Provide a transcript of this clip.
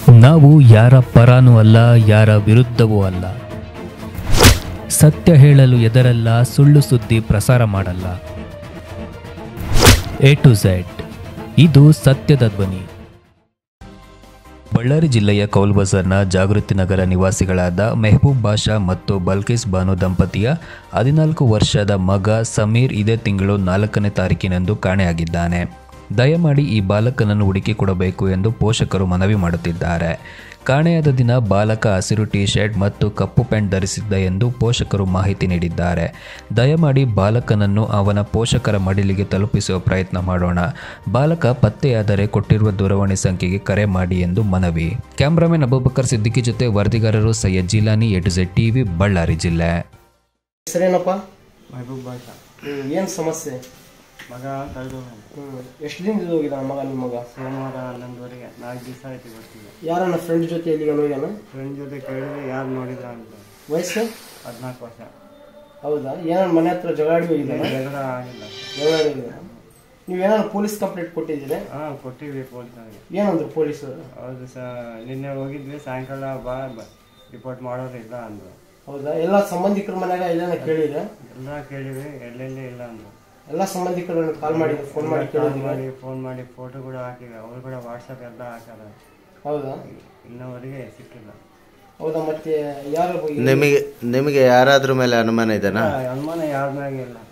ನಾವು ಯಾರ ಪರಾನೂ ಅಲ್ಲ ಯಾರ ವಿರುದ್ಧವೂ ಅಲ್ಲ ಸತ್ಯ ಹೇಳಲು ಎದರಲ್ಲ ಸುಳ್ಳು ಸುದ್ದಿ ಪ್ರಸಾರ ಮಾಡಲ್ಲ ಎ ಟು ಝೆಡ್ ಇದು ಸತ್ಯದ ಧ್ವನಿ ಬಳ್ಳಾರಿ ಜಿಲ್ಲೆಯ ಕೌಲ್ ಬಜಾರ್ನ ಜಾಗೃತಿ ನಗರ ನಿವಾಸಿಗಳಾದ ಮೆಹಬೂಬ್ ಬಾಷಾ ಮತ್ತು ಬಲ್ಕಿಸ್ ಬಾನು ದಂಪತಿಯ ಹದಿನಾಲ್ಕು ವರ್ಷದ ಮಗ ಸಮೀರ್ ಇದೇ ತಿಂಗಳು ನಾಲ್ಕನೇ ತಾರೀಕಿನಂದು ಕಾಣೆಯಾಗಿದ್ದಾನೆ ದಯಮಾಡಿ ಈ ಬಾಲಕನನ್ನು ಹುಡುಕಿ ಕೊಡಬೇಕು ಎಂದು ಪೋಷಕರು ಮನವಿ ಮಾಡುತ್ತಿದ್ದಾರೆ ಕಾಣೆಯಾದ ದಿನ ಬಾಲಕ ಹಸಿರು ಟಿ ಶರ್ಟ್ ಮತ್ತು ಕಪ್ಪು ಪ್ಯಾಂಟ್ ಧರಿಸಿದ್ದ ಎಂದು ಪೋಷಕರು ಮಾಹಿತಿ ನೀಡಿದ್ದಾರೆ ದಯಮಾಡಿ ಬಾಲಕನನ್ನು ಅವನ ಪೋಷಕರ ಮಡಿಲಿಗೆ ತಲುಪಿಸುವ ಪ್ರಯತ್ನ ಮಾಡೋಣ ಬಾಲಕ ಪತ್ತೆಯಾದರೆ ಕೊಟ್ಟಿರುವ ದೂರವಾಣಿ ಸಂಖ್ಯೆಗೆ ಕರೆ ಮಾಡಿ ಎಂದು ಮನವಿ ಕ್ಯಾಮ್ರಾಮನ್ ಅಬೂಬಕರ್ ಸಿದ್ದಿಕಿ ಜೊತೆ ವರದಿಗಾರರು Syed Jilani A to Z TV Ballari ಜಿಲ್ಲೆ ಹೆಸರೇನಪ್ಪ ಮೆಹಬೂಬ್ ಬಾಷಾ ಏನು ಸಮಸ್ಯೆ ಮಗ ಕಳೆದು ಎಷ್ಟು ದಿನದಿಂದ ಹೋಗಿದ್ದಾನ ಮಗ ನಿಮ್ಮ ಮಗ ಸೋಮವಾರ ಹನ್ನೊಂದುವರೆಗೆ ನಾಲ್ಕು ದಿವಸ ಆಯ್ತು ಗೊತ್ತಿಲ್ಲ ಯಾರನ್ನ ಫ್ರೆಂಡ್ ಜೊತೆ ಎಲ್ಲಿಗೆ ಹೋಗ್ಯಾನ ಫ್ರೆಂಡ್ ಜೊತೆ ಕೇಳಿದ್ರೆ ಯಾರು ನೋಡಿದ್ರ ಅಂತ ವಯಸ್ಸು ಹದಿನಾಲ್ಕು ವರ್ಷ ಹೌದಾ ಏನಾರ ಮನೆ ಹತ್ರ ಜಗಾಡಿ ಹೋಗಿದ್ದಾನ ಜಗಳ ಆಗಿಲ್ಲ ಜಗಾಡಿ ಹೋಗಿದ್ದಾನ ನೀವೇನಾದ್ರು ಪೊಲೀಸ್ ಕಂಪ್ಲೇಂಟ್ ಕೊಟ್ಟಿದ್ದೀರಾ ಹಾಂ ಕೊಟ್ಟಿವಿ ಪೊಲೀಸರಿಗೆ ಏನಂದ್ರು ಪೊಲೀಸರು ಹೌದು ಸ ನಿನ್ನೆ ಹೋಗಿದ್ವಿ ಸಾಯಂಕಾಲ ಬಾ ರಿಪೋರ್ಟ್ ಮಾಡೋರಿಲ್ಲ ಅಂದರು ಹೌದಾ ಎಲ್ಲ ಸಂಬಂಧಿಕರ ಮನ್ಯಾಗ ಇದನ್ನ ಕೇಳಿದ್ರೆ ಎಲ್ಲ ಕೇಳಿವಿ ಎಲ್ಲೆಲ್ಲಿ ಇಲ್ಲ ಅಂದರು ಎಲ್ಲ ಸಂಬಂಧಿಕರನ್ನು ಕಾಲ್ ಮಾಡಿ ಫೋನ್ ಮಾಡಿ ಕಾಲ್ ಕೇಳಿದ್ರೆ ಮಾಡಿ ಫೋನ್ ಮಾಡಿ ಫೋಟೋ ಕೂಡ ಹಾಕಿವಿ ಅವ್ರು ಕೂಡ ವಾಟ್ಸಪ್ ಎಲ್ಲ ಹಾಕ್ಯಾರ ಹೌದಾ ಇನ್ನವರೆಗೆ ಸಿಕ್ಕಿಲ್ಲ ಹೌದಾ ಮತ್ತೆ ಯಾರು ಹೋಗಿ- ನಿಮಗೆ ನಿಮಗೆ ಯಾರಾದ್ರ ಮೇಲೆ ಅನುಮಾನ ಇದೆನಾ ಅನುಮಾನ ಯಾರ ಮ್ಯಾಗೆ ಇಲ್ಲ